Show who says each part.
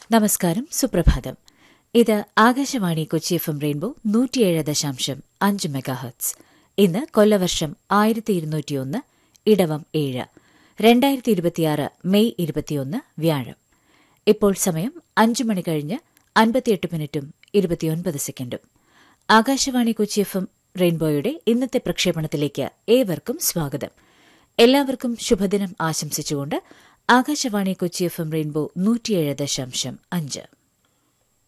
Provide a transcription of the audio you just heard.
Speaker 1: നമസ്കാരം സുപ്രഭാതം ഇത് Akashvani Kochi F M Rainbow നൂറ്റിയേഴ് ദശാംശം അഞ്ച് മെഗാഹെർട്സ് ഇന്ന് കൊല്ലവർഷം ആയിരത്തി ഇരുന്നൂറ്റിയൊന്ന് ഇടവം ഏഴ് രണ്ടായിരത്തി ഇരുപത്തിയാറ് മെയ് ഇരുപത്തിയൊന്ന് വ്യാഴം ഇപ്പോൾ സമയം അഞ്ച് മണി കഴിഞ്ഞ് അൻപത്തിയെട്ട് മിനിറ്റും ഇരുപത്തിയൊൻപത് സെക്കൻഡും ആകാശവാണി കൊച്ചി എഫ് എം റെയിൻബോയുടെ ഇന്നത്തെ പ്രക്ഷേപണത്തിലേക്ക് ഏവർക്കും സ്വാഗതം എല്ലാവർക്കും ശുഭദിനം ആശംസിച്ചുകൊണ്ട് Akashvani Kochi F M Rainbow നൂറ്റിയേഴ് ദശാംശം അഞ്ച്